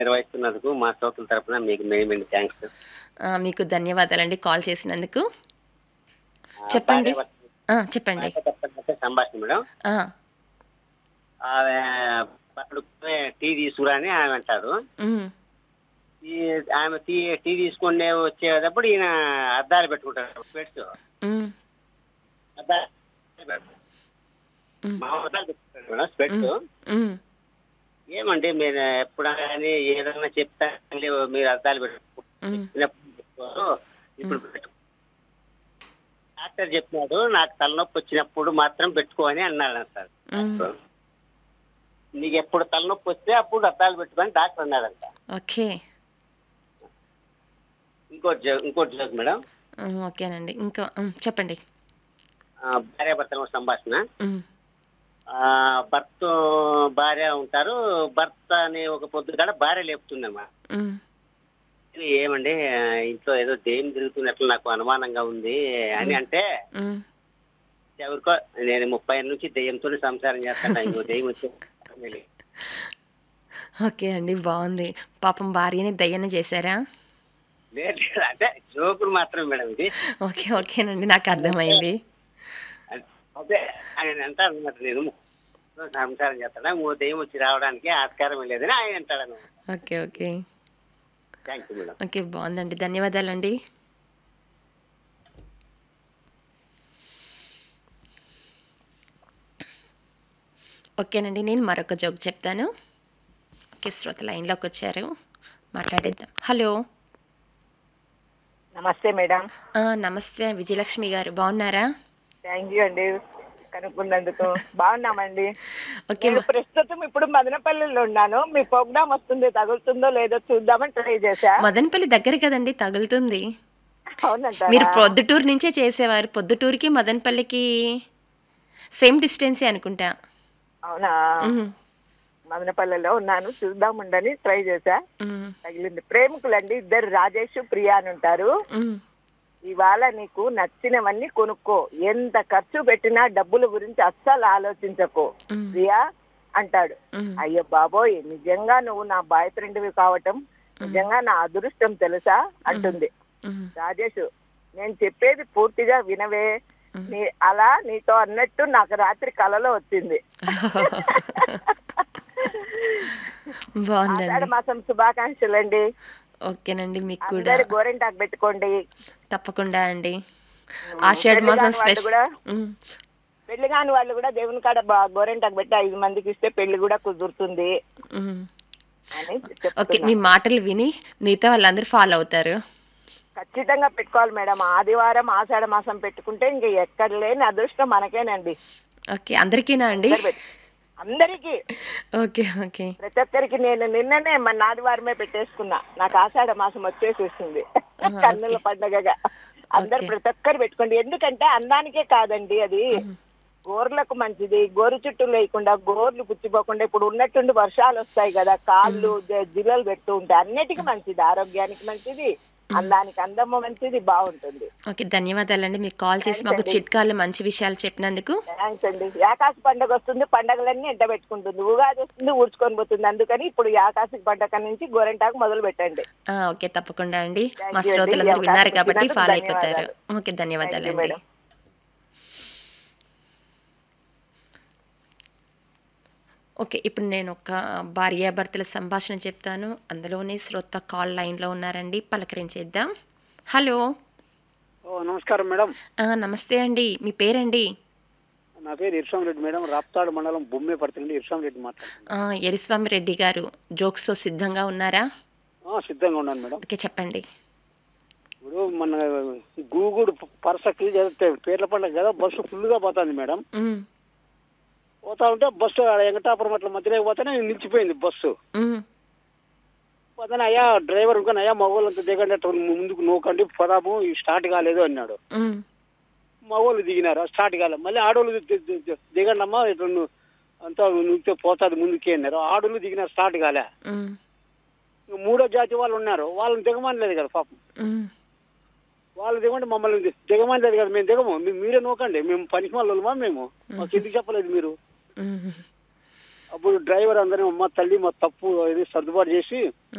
నిర్వహిస్తున్నందుకు మా శ్రోతల తరపున మీకు మెయిన్ థ్యాంక్స్ ఆ, మీకు ధన్యవాదాలండి కాల్ చేసినందుకు చెప్పండి ఆ, చెప్పండి సంభాషణ మేడం ఆ, ఆమె అప్పుడు టీ తీసుకురా అని ఆమె అంటాడు ఉమ్, ఈ ఆమె టీ టీ తీసుకునే వచ్చేటప్పుడు ఈయన అద్దాలు పెట్టుకుంటాడు స్పెట్స్ ఉమ్, అద్దాలు ఉమ్, మా అద్దాలు పెట్టుకుంటాడు మేడం స్పెట్స్ ఉమ్, ఏమండి మీరు ఎప్పుడు కానీ ఏదైనా చెప్తా మీరు అద్దాలు పెట్టుకుంటారు ఉమ్, చిన్నప్పుడు పెట్టుకోరు, ఇప్పుడు పెట్టు డాక్టర్ చెప్పినాడు నాకు తలనొప్పి వచ్చినప్పుడు మాత్రం పెట్టుకో అని అన్నాడు సార్ ఉమ్. నీకు ఎప్పుడు తలనొప్పి వస్తే అప్పుడు అద్దాలు పెట్టుకొని డాక్టర్ అన్నాడంట ఓకే ఇంకోటి జో- ఇంకోటి జోక్ మేడం ఉమ్, ఓకేనండి ఇంకా ఉమ్, చెప్పండి ఆ, భార్యాభర్తల సంభాషణ ఉమ్, ఆ, భర్త భార్య ఉంటారు భర్త అనే ఒక పొద్దు కాడ భార్య లేపుతుందమ్మా ఉమ్, ఏమండి ఆ, ఇంట్లో ఏదో దెయ్యం తిరుగుతున్నట్లు నాకు అనుమానంగా ఉంది అని అంటే ఉమ్, ఎవరికో నేను ముప్పై ఏళ్ళ నుంచి దెయ్యంతో సంసారం చేస్తాను ఇంకో దెయ్యం వచ్చి ఓకే అండి బాగుంది పాపం భార్యని దయ్యన చేశారా లేదు లేదు, అంటే జోకులు మాత్రం మేడం ఇది ఓకే ఓకేనండి నాకు అర్థమైంది అదే ఆయన అంటారు అన్నమాట నేను సంసారం చేస్తాడా ఇంకో దెయ్యం వచ్చి రావడానికి ఆస్కారం లేదని ఆయన అంటాడు అన్నమాట okay okay thank you madam okay బాగుందండి ధన్యవాదాలండి ఓకేనండి నేను మరొక జోక్ చెప్తాను ఓకే శ్రోత లైన్లోకి వచ్చారు మాట్లాడేద్దాం హలో నమస్తే మేడం ఆ, నమస్తే విజయలక్ష్మి గారు బాగున్నారా థ్యాంక్ యూ అండి కనుక్కున్నందుకు బాగున్నామండి ఓకే నేను ప్రస్తుతం ఇప్పుడు మదనపల్లిలో ఉన్నాను మీ ప్రోగ్రామ్ వస్తుంది తగులుతుందో లేదో చూద్దామని ట్రై చేశా మదనపల్లి దగ్గర కదండి తగులుతుంది అవునంటారా మీరు పొద్దుటూరు నుంచే చేసేవారు పొద్దుటూరుకి మదనపల్లికి సేమ్ డిస్టెన్సే అనుకుంటా అవునా ఉమ్, మదనపల్లిలో ఉన్నాను చూద్దామండని ట్రై చేశా ఉమ్, తగిలింది ప్రేమికులండి ఇద్దరు రాజేష్ ప్రియా అని ఉంటారు ఉమ్, ఇవాళ నీకు నచ్చినవన్నీ కొనుక్కో ఎంత ఖర్చు పెట్టినా డబ్బుల గురించి అస్సలు ఆలోచించకు ఉమ్, ప్రియా అంటాడు ఉమ్. అయ్యో బాబోయ్ నిజంగా నువ్వు నా బాయ్ ఫ్రెండ్వి కావటం నిజంగా నా అదృష్టం తెలుసా అంటుంది ఉమ్, రాజేష్ నేను చెప్పేది పూర్తిగా వినవే నీ అలా నీతో అన్నట్టు నాకు రాత్రి కలలో వచ్చింది ఆషాఢ బాగుందండి మాసం శుభాకాంక్షలండి ఓకేనండి మీకు కూడా అందరు గోరెంటాకు పెట్టుకోండి తప్పకుండా అండి ఆషాఢ పెళ్లి మాసం కాని వాళ్ళు స్పెషల్ కూడా పెళ్లి కాని వాళ్ళు కూడా దేవుని కాడ బా- గోరెంటాకు పెట్టి ఐదు మందికి ఇస్తే పెళ్లి కూడా కుదురుతుంది అని ఓకే చెప్తున్నా. మీ మాటలు విని మిగతా వాళ్ళందరూ ఫాలో అవుతారు ఖచ్చితంగా పెట్టుకోవాలి మేడం ఆదివారం ఆషాఢ మాసం పెట్టుకుంటే ఇంక ఎక్కడ లేని అదృష్టం మనకేనండి ఓకే అందరికీనా అండి అందరు పెట్టు- అందరికీ ఓకే ఓకే ప్రతి ఒక్కరికి నేను నిన్ననే మన ఆదివారమే పెట్టేసుకున్నా నాకు ఆషాఢ మాసం వచ్చేసేస్తుంది కన్నుల పండగగా అందరు ఓకే. ప్రతి ఒక్కరు పెట్టుకోండి ఎందుకంటే అందానికే కాదండి అది గోర్లకు మంచిది గోరు చుట్టూ లేకుండా గోర్లు పుచ్చిపోకుండా ఇప్పుడు ఉన్నట్టుండి వర్షాలు వస్తాయి కదా కాళ్ళు జ- జిల్లలు పెడుతూ ఉంటాయి అన్నిటికీ మంచిది ఆరోగ్యానికి మంచిది అందానికి అందము మంచిది బాగుంటుంది ఓకే ధన్యవాదాలండి మీకు కాల్ చేసి మాకు చిట్కాలు మంచి విషయాలు చెప్పినందుకు థ్యాంక్స్ అండి ఆకాశ పండగ వస్తుంది పండగలన్నీ ఎంట పెట్టుకుంటుంది ఉగాది వస్తుంది ఊడ్చుకొని పోతుంది అందుకని ఇప్పుడు ఈ ఆకాశ పండగ నుంచి గోరెంటాకు మొదలు పెట్టండి ఆ, ఓకే తప్పకుండా అండి Thank మా you అండి. శ్రోతలందరూ ఈ విన్నారు అవకాశం కాబట్టి ఇచ్చినందుకు ఫాలో అయిపోతారు ధన్యవాదాలు. ఓకే Thank you, ధన్యవాదాలండి మేడం. ఓకే ఇప్పుడు నేను ఒక భార్యాభర్తల సంభాషణ చెప్తాను అందులోనే శ్రోత కాల్ లైన్లో ఉన్నారండి పలకరించేద్దాం హలో ఓ నమస్కారం మేడం ఆ, నమస్తే అండి మీ పేరండి నా పేరు ఇర్షాం రెడ్డి మేడం రాప్తాడు మండలం బొమ్మే పడుతుంది ఇర్షాం రెడ్డి మాట్లాడుతున్నాను ఆ, ఎరిస్వామి రెడ్డి గారు జోక్స్తో సిద్ధంగా ఉన్నారా ఆ, సిద్ధంగా ఉన్నాను మేడం ఓకే చెప్పండి ఇప్పుడు మన గూగుడు పర్సకి పేర్ల పండుగ కదా బస్సు ఫుల్గా పోతుంది మేడం ఉమ్, పోతా ఉంటే బస్సు ఆడ వెంకటాపురం అట్ల మధ్యలో పోతేనే నిలిచిపోయింది బస్సు ఉమ్, పోతానే అయ్యా డ్రైవర్ ఇంకా అయ్యా మగవాళ్ళంతా దిగండి అట్లా ముందుకు నూకండి పదాము ఇవి స్టార్ట్ కాలేదు అన్నాడు ఉమ్, మగవాళ్ళు దిగినారు స్టార్ట్ కాలేదు మళ్ళీ ఆడవాళ్ళు ది- ది- ది- దిగండి అమ్మా ఇట్లా నువ్వు అంతా నువ్వుతో పోతుంది ముందుకే అన్నారు ఆడవాళ్ళు దిగినారు స్టార్ట్ కాలే ఉమ్, ఇంక మూడో జాతి వాళ్ళు ఉన్నారు వాళ్ళని దిగమనలేదు కదా పాపం ఉమ్. వాళ్ళు దిగమంటే మమ్మల్ని ది- దిగమనలేదు కదా మేము దిగము మీ- మీరే నూకండి మేము పనికి వాళ్ళమా మేము మాకు ఎందుకు చెప్పలేదు మీరు మ్మ్. అప్పుడు డ్రైవర్ అందరినీ అమ్మ తల్లి మా తప్పు ఇది సర్దుబాటు చేసి